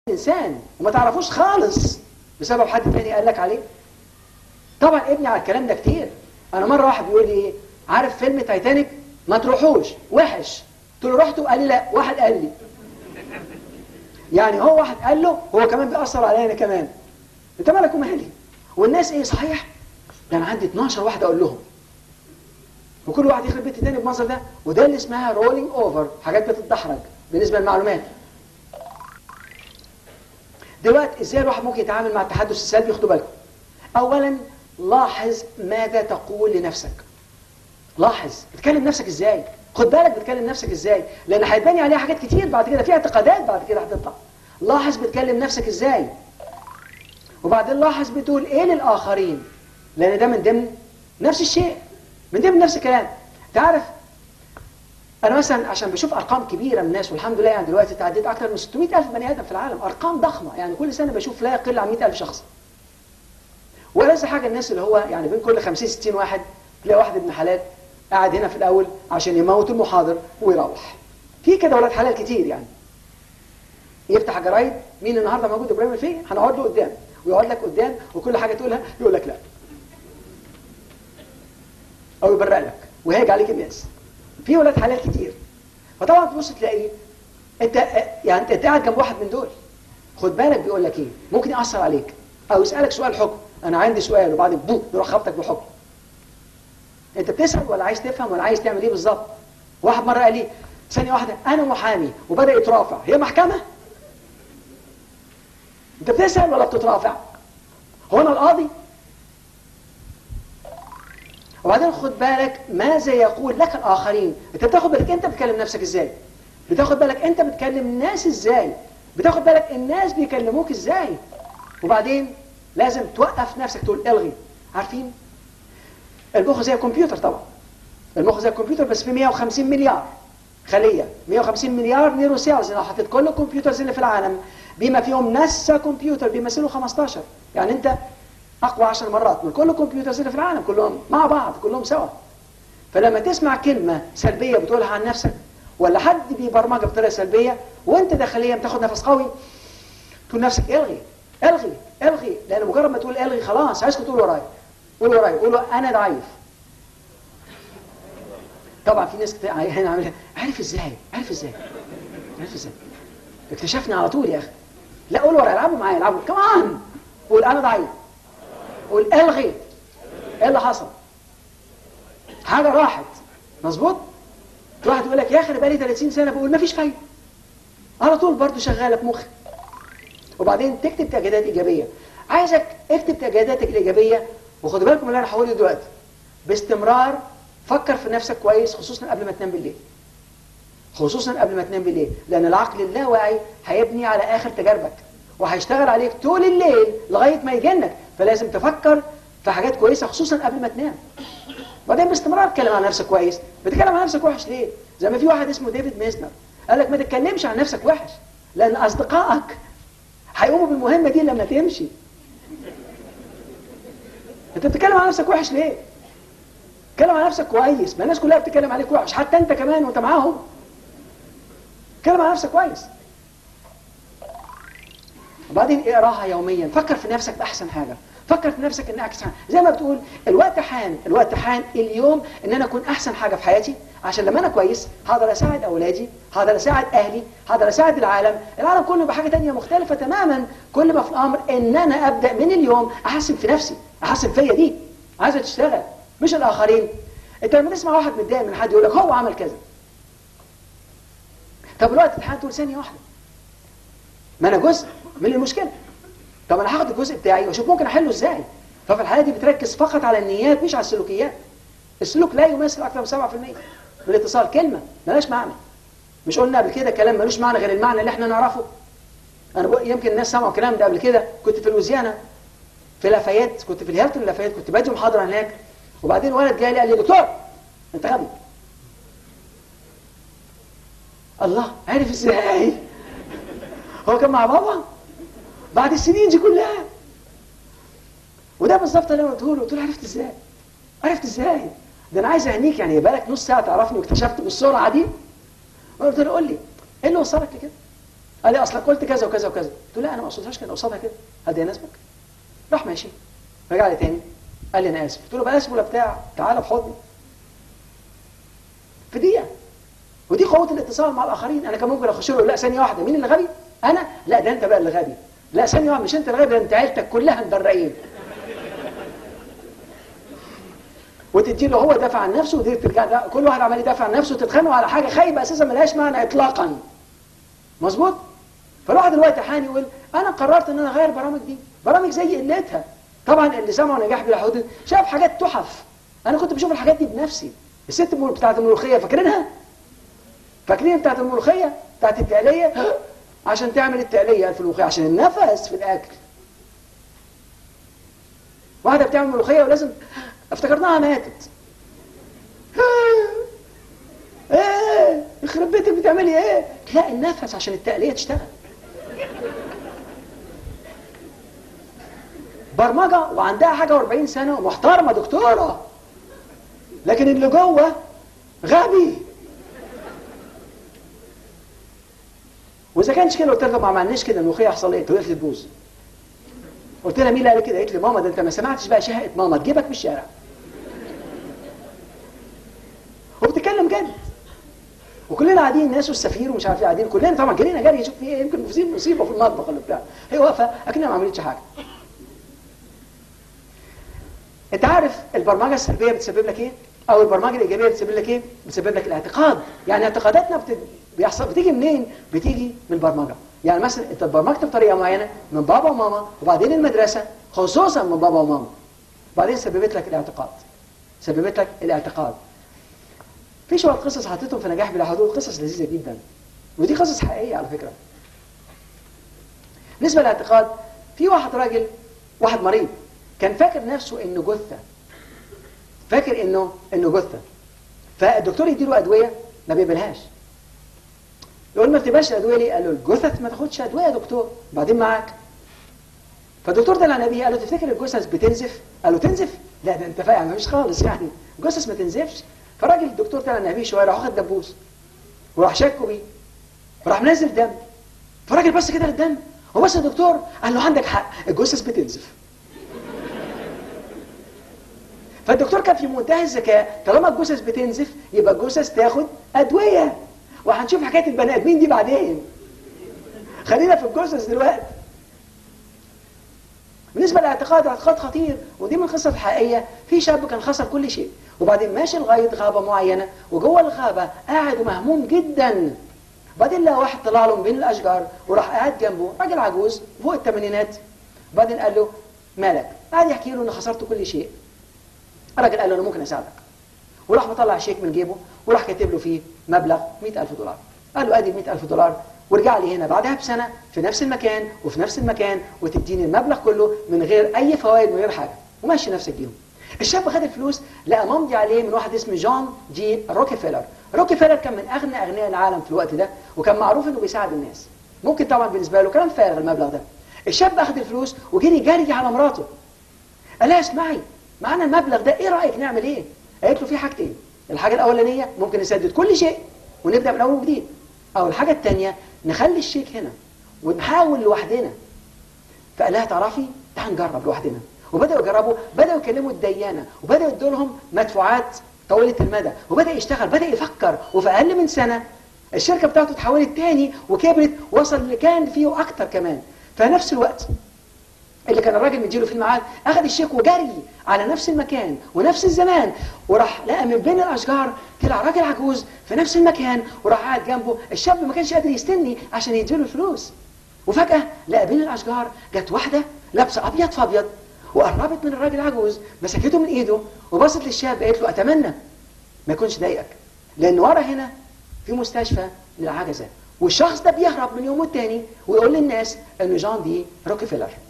انسان وما تعرفوش خالص بسبب حد تاني قال لك عليه طبعا ابني على الكلام ده كتير انا مره واحد بيقول لي ايه عارف فيلم تايتانيك ما تروحوش وحش قلت له رحت قال لي لا واحد قال لي يعني هو واحد قال له هو كمان بيأثر عليا انا كمان انت مالك ومالي والناس ايه صحيح ده انا عندي 12 واحد اقول لهم وكل واحد يخرب بيت التاني بالمنظر ده وده اللي اسمها رولينج اوفر حاجات بتتدحرج بالنسبه للمعلومات دلوقتي ازاي الواحد ممكن يتعامل مع التحدث السلبي خدوا بالكم اولا لاحظ ماذا تقول لنفسك لاحظ بتكلم نفسك ازاي خد بالك بتكلم نفسك ازاي لان هيتبني عليها حاجات كتير بعد كده في اعتقادات بعد كده هتطلع لاحظ بتكلم نفسك ازاي وبعدين لاحظ بتقول ايه للاخرين لان ده من ضمن نفس الشيء من ضمن نفس الكلام تعرف انا مثلا عشان بشوف ارقام كبيره من الناس والحمد لله يعني دلوقتي تعديت اكثر من 600 الف بني ادم في العالم ارقام ضخمه يعني كل سنه بشوف لا يقل عن 100 الف شخص وليس حاجه الناس اللي هو يعني بين كل 50 60 واحد تلاقي واحد ابن حلال قاعد هنا في الاول عشان يموت المحاضر ويروح في كده ولاد حلال كتير يعني يفتح الجرايد مين النهارده موجود ابراهيم الفقي هنقعد له قدام ويقعد لك قدام وكل حاجه تقولها يقول لك لا او يبرق لك وهيج عليك الناس في ولاد حلال كتير فطبعا تبص تلاقي انت يعني انت قاعد جنب واحد من دول خد بالك بيقول لك ايه ممكن ياثر عليك او يسالك سؤال حكم انا عندي سؤال وبعدين بو يروح خبطك بحكم انت بتسال ولا عايز تفهم ولا عايز تعمل ايه بالظبط واحد مره قال لي ثانيه واحده انا محامي وبدا يترافع هي محكمه انت بتسال ولا بتترافع هو انا القاضي وبعدين خد بالك ماذا يقول لك الآخرين انت بتاخد بالك انت بتكلم نفسك ازاي بتاخد بالك انت بتكلم الناس ازاي بتاخد بالك الناس بيكلموك ازاي وبعدين لازم توقف نفسك تقول الغي عارفين المخ زي الكمبيوتر طبعا المخ زي الكمبيوتر بس في 150 مليار خلية 150 مليار نيرو سيلز لو حطيت كل الكمبيوترز اللي في العالم بما فيهم نسا كمبيوتر بيمثلوا 15 يعني انت اقوى 10 مرات من كل الكمبيوترز اللي في العالم كلهم مع بعض كلهم سوا فلما تسمع كلمة سلبية بتقولها عن نفسك ولا حد بيبرمجها بطريقة سلبية وانت داخليا بتاخد نفس قوي تقول نفسك الغي الغي الغي لان مجرد ما تقول الغي خلاص عايزكم تقولوا ورايا قولوا ورايا قولوا انا ضعيف طبعا في ناس كتير هنا عاملها عارف ازاي عارف ازاي عارف ازاي اكتشفنا على طول يا اخي لا قولوا ورايا العبوا معايا العبوا كمان قول انا ضعيف قول الغي ايه اللي حصل حاجه راحت مظبوط واحد يقول لك يا اخي انا بقالي 30 سنه بقول مفيش فايده على طول برضه شغاله في مخي وبعدين تكتب تأكيدات إيجابية عايزك اكتب تأكيداتك الإيجابية وخدوا بالكم من اللي أنا هقوله دلوقتي باستمرار فكر في نفسك كويس خصوصا قبل ما تنام بالليل خصوصا قبل ما تنام بالليل لأن العقل اللاواعي هيبني على آخر تجاربك وهيشتغل عليك طول الليل لغاية ما يجنك فلازم تفكر في حاجات كويسة خصوصا قبل ما تنام بعدين باستمرار اتكلم عن نفسك كويس بتتكلم عن نفسك وحش ليه زي ما في واحد اسمه ديفيد ميزنر قال لك ما تتكلمش عن نفسك وحش لأن أصدقائك هيقوموا بالمهمة دي لما تمشي انت بتتكلم عن نفسك وحش ليه اتكلم عن نفسك كويس ما الناس كلها بتتكلم عليك وحش حتى انت كمان وانت معاهم اتكلم عن نفسك كويس وبعدين اقراها يوميا فكر في نفسك باحسن حاجه فكر في نفسك ان احسن زي ما بتقول الوقت حان الوقت حان اليوم ان انا اكون احسن حاجه في حياتي عشان لما انا كويس هقدر اساعد اولادي هقدر اساعد اهلي هقدر اساعد العالم العالم كله بحاجه تانية مختلفه تماما كل ما في الامر ان انا ابدا من اليوم احسن في نفسي احسن فيا دي عايزه تشتغل مش الاخرين انت لما تسمع واحد متضايق من حد يقول لك هو عمل كذا طب الوقت الامتحان تقول ثانيه واحده ما انا جزء من المشكله طب انا هاخد الجزء بتاعي واشوف ممكن احله ازاي ففي الحاله دي بتركز فقط على النيات مش على السلوكيات السلوك لا يمثل اكثر من 7% من الاتصال كلمه ملهاش معنى مش قلنا قبل كده كلام ملوش معنى غير المعنى اللي احنا نعرفه انا بقول يمكن الناس سمعوا الكلام ده قبل كده كنت في لوزيانا في لافايت كنت في الهيلتون لافايت كنت بدي محاضره هناك وبعدين ولد جاي لي قال لي دكتور انت غبي الله عرف ازاي هو كان مع بابا بعد السنين دي كلها وده بالظبط اللي انا قلته له قلت له عرفت ازاي عرفت ازاي ده انا عايز اهنيك يعني بالك نص ساعه تعرفني واكتشفت بالسرعه دي قلت له قول لي ايه اللي وصلك لكده قال لي اصلك قلت كذا وكذا وكذا قلت له لا انا ما اقصدهاش كده اقصدها كده هل ده يناسبك راح ماشي رجع لي تاني قال لي انا اسف قلت له بقى اسف ولا بتاع تعالى بحضني في دقيقه ودي قوه الاتصال مع الاخرين انا كان ممكن اخش له لا ثانيه واحده مين اللي غبي انا لا ده انت بقى اللي غبي لا ثانيه واحده مش انت اللي غبي ده انت عيلتك كلها مدرقين وتدي له هو دافع عن نفسه ودي ترجع لا كل واحد عمال يدافع عن نفسه وتتخانقوا على حاجه خايبه اساسا ملهاش معنى اطلاقا مظبوط فالواحد دلوقتي حان يقول انا قررت ان انا اغير برامج دي برامج زي قلتها طبعا اللي سمعوا نجاح بلا حدود شاف حاجات تحف انا كنت بشوف الحاجات دي بنفسي الست بتاعت الملوخيه فاكرينها فاكرين بتاعت الملوخيه بتاعت التقليه عشان تعمل التقليه في الملوخيه عشان النفس في الاكل واحده بتعمل ملوخيه ولازم افتكرناها ماتت ايه يخرب بيتك بتعملي ايه لا النفس عشان التقليه تشتغل برمجه وعندها حاجه و40 سنه ومحترمه دكتوره لكن اللي جوه غبي واذا كانش كده قلت لها ما عملناش كده الملوخيه يحصل ايه؟ قلت لي تبوظ قلت لها مين اللي قال كده؟ قالت لي ماما ده انت ما سمعتش بقى شهقه ماما تجيبك من الشارع وبتتكلم جد وكلنا قاعدين ناس والسفير ومش عارف ايه قاعدين كلنا طبعا جرينا جري نشوف في ايه يمكن مصيبه مصيبه في المطبخ ولا بتاع هي واقفه اكنها ما عملتش حاجه انت عارف البرمجه السلبيه بتسبب لك ايه او البرمجه الايجابيه بتسبب لك ايه بتسبب لك الاعتقاد يعني اعتقاداتنا بت... بيحصل بتيجي منين بتيجي من البرمجه يعني مثلا انت اتبرمجت بطريقه معينه من بابا وماما وبعدين المدرسه خصوصا من بابا وماما بعدين سببت لك الاعتقاد سببت لك الاعتقاد في شويه قصص حطيتهم في نجاح بلا حدود قصص لذيذه جدا ودي قصص حقيقيه على فكره بالنسبه للاعتقاد في واحد راجل واحد مريض كان فاكر نفسه انه جثه فاكر انه انه جثه فالدكتور يديله ادويه ما بيقبلهاش يقول ما بتبقاش الادويه ليه؟ قال له الجثث ما تاخدش ادويه يا دكتور بعدين معاك فالدكتور ده على النبي قال له تفتكر الجثث بتنزف؟ قال له تنزف؟ لا ده انت فاهم مفيش خالص يعني الجثث ما تنزفش فراجل الدكتور طلع النبي شويه راح واخد دبوس وراح شكه بيه وراح منزل دم فراجل بص كده للدم هو بس الدكتور قال له عندك حق الجثث بتنزف فالدكتور كان في منتهى الذكاء طالما الجثث بتنزف يبقى الجثث تاخد ادويه وهنشوف حكايه البني ادمين دي بعدين خلينا في الجثث دلوقتي بالنسبه للاعتقاد اعتقاد خطير ودي من القصص الحقيقيه في شاب كان خسر كل شيء وبعدين ماشي لغايه غابه معينه وجوه الغابه قاعد ومهموم جدا بعدين لقى واحد طلع له من بين الاشجار وراح قاعد جنبه راجل عجوز فوق الثمانينات بعدين قال له مالك قعد يحكي له انه خسرت كل شيء الراجل قال له انا ممكن اساعدك وراح مطلع شيك من جيبه وراح كاتب له فيه مبلغ 100000 دولار قال له ادي 100000 دولار وارجع لي هنا بعدها بسنه في نفس المكان وفي نفس المكان وتديني المبلغ كله من غير اي فوائد من غير حاجه ومشي نفسك بيهم الشاب خد الفلوس لقى ممضي عليه من واحد اسمه جون جي روكيفيلر روكيفيلر كان من اغنى اغنياء العالم في الوقت ده وكان معروف انه بيساعد الناس ممكن طبعا بالنسبه له كلام فارغ المبلغ ده الشاب اخذ الفلوس وجري جري على مراته قال لها اسمعي معانا المبلغ ده ايه رايك نعمل ايه قالت له في حاجتين الحاجه الاولانيه ممكن نسدد كل شيء ونبدا من اول وجديد او الحاجه الثانيه نخلي الشيك هنا ونحاول لوحدنا فقال لها تعرفي تعال نجرب لوحدنا وبداوا يجربوا بداوا يكلموا الديانه وبداوا يدوا لهم مدفوعات طويله المدى وبدا يشتغل بدا يفكر وفي اقل من سنه الشركه بتاعته اتحولت تاني وكبرت وصل اللي كان فيه اكتر كمان في نفس الوقت اللي كان الراجل مديله في الميعاد اخذ الشيك وجري على نفس المكان ونفس الزمان وراح لقى من بين الاشجار طلع راجل عجوز في نفس المكان وراح قاعد جنبه الشاب ما كانش قادر يستني عشان يديله الفلوس وفجاه لقى بين الاشجار جت واحده لابسه ابيض في ابيض وقربت من الراجل العجوز مسكته من ايده وبصت للشاب قالت له اتمنى ما يكونش ضايقك لان ورا هنا في مستشفى للعجزه والشخص ده بيهرب من يومه التاني ويقول للناس ان جان دي روكيفيلر